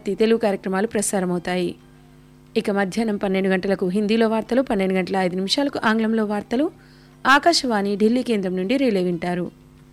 తెలుగు కార్యక్రమాలు ప్రసారమవుతాయి ఇక మధ్యాహ్నం పన్నెండు గంటలకు హిందీలో వార్తలు పన్నెండు గంటల ఐదు నిమిషాలకు ఆంగ్లంలో వార్తలు ఆకాశవాణి ఢిల్లీ కేంద్రం నుండి రిలే వింటారు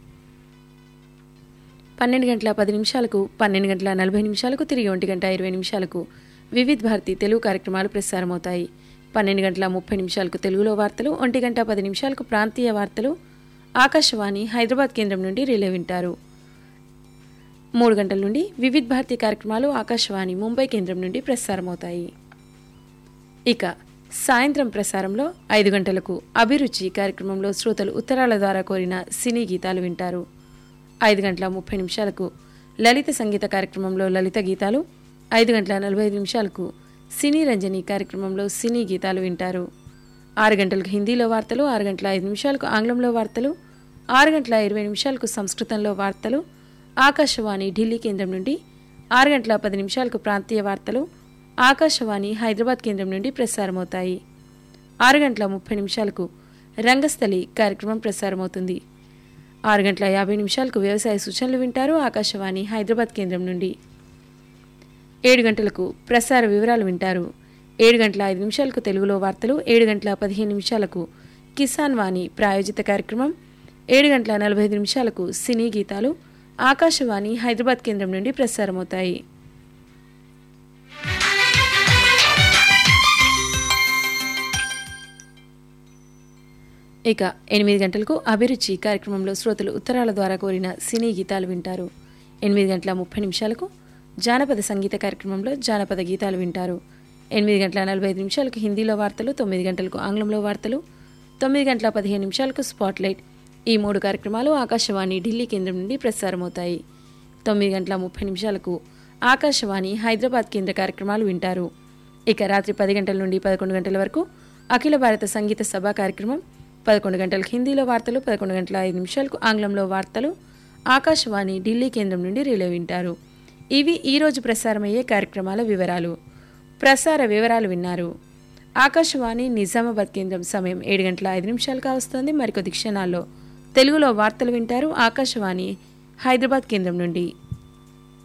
పన్నెండు గంటల పది నిమిషాలకు పన్నెండు గంటల నలభై నిమిషాలకు తిరిగి ఒంటి గంట ఇరవై నిమిషాలకు వివిధ్ భారతి తెలుగు కార్యక్రమాలు ప్రసారమవుతాయి పన్నెండు గంటల ముప్పై నిమిషాలకు తెలుగులో వార్తలు ఒంటి గంట పది నిమిషాలకు ప్రాంతీయ వార్తలు ఆకాశవాణి హైదరాబాద్ కేంద్రం నుండి రిలే వింటారు మూడు గంటల నుండి వివిధ్ భారతి కార్యక్రమాలు ఆకాశవాణి ముంబై కేంద్రం నుండి ప్రసారమవుతాయి ఇక సాయంత్రం ప్రసారంలో ఐదు గంటలకు అభిరుచి కార్యక్రమంలో శ్రోతలు ఉత్తరాల ద్వారా కోరిన సినీ గీతాలు వింటారు ఐదు గంటల ముప్పై నిమిషాలకు లలిత సంగీత కార్యక్రమంలో లలిత గీతాలు ఐదు గంటల నలభై ఐదు నిమిషాలకు సినీ రంజని కార్యక్రమంలో సినీ గీతాలు వింటారు ఆరు గంటలకు హిందీలో వార్తలు ఆరు గంటల ఐదు నిమిషాలకు ఆంగ్లంలో వార్తలు ఆరు గంటల ఇరవై నిమిషాలకు సంస్కృతంలో వార్తలు ఆకాశవాణి ఢిల్లీ కేంద్రం నుండి ఆరు గంటల పది నిమిషాలకు ప్రాంతీయ వార్తలు ఆకాశవాణి హైదరాబాద్ కేంద్రం నుండి ప్రసారమవుతాయి ఆరు గంటల ముప్పై నిమిషాలకు రంగస్థలి కార్యక్రమం ప్రసారమవుతుంది ఆరు గంటల యాభై నిమిషాలకు వ్యవసాయ సూచనలు వింటారు ఆకాశవాణి హైదరాబాద్ కేంద్రం నుండి ఏడు గంటలకు ప్రసార వివరాలు వింటారు ఏడు గంటల ఐదు నిమిషాలకు తెలుగులో వార్తలు ఏడు గంటల పదిహేను నిమిషాలకు కిసాన్ వాణి ప్రాయోజిత కార్యక్రమం ఏడు గంటల నలభై ఐదు నిమిషాలకు సినీ గీతాలు ఆకాశవాణి హైదరాబాద్ కేంద్రం నుండి ప్రసారమవుతాయి ఇక ఎనిమిది గంటలకు అభిరుచి కార్యక్రమంలో శ్రోతలు ఉత్తరాల ద్వారా కోరిన సినీ గీతాలు వింటారు ఎనిమిది గంటల ముప్పై నిమిషాలకు జానపద సంగీత కార్యక్రమంలో జానపద గీతాలు వింటారు ఎనిమిది గంటల నలభై ఐదు నిమిషాలకు హిందీలో వార్తలు తొమ్మిది గంటలకు ఆంగ్లంలో వార్తలు తొమ్మిది గంటల పదిహేను నిమిషాలకు స్పాట్లైట్ ఈ మూడు కార్యక్రమాలు ఆకాశవాణి ఢిల్లీ కేంద్రం నుండి ప్రసారమవుతాయి తొమ్మిది గంటల ముప్పై నిమిషాలకు ఆకాశవాణి హైదరాబాద్ కేంద్ర కార్యక్రమాలు వింటారు ఇక రాత్రి పది గంటల నుండి పదకొండు గంటల వరకు అఖిల భారత సంగీత సభ కార్యక్రమం పదకొండు గంటలకు హిందీలో వార్తలు పదకొండు గంటల ఐదు నిమిషాలకు ఆంగ్లంలో వార్తలు ఆకాశవాణి ఢిల్లీ కేంద్రం నుండి రిలే వింటారు ఇవి ఈరోజు ప్రసారమయ్యే కార్యక్రమాల వివరాలు ప్రసార వివరాలు విన్నారు ఆకాశవాణి నిజామాబాద్ కేంద్రం సమయం ఏడు గంటల ఐదు నిమిషాలుగా వస్తోంది మరికొద్ది క్షణాల్లో తెలుగులో వార్తలు వింటారు ఆకాశవాణి హైదరాబాద్ కేంద్రం నుండి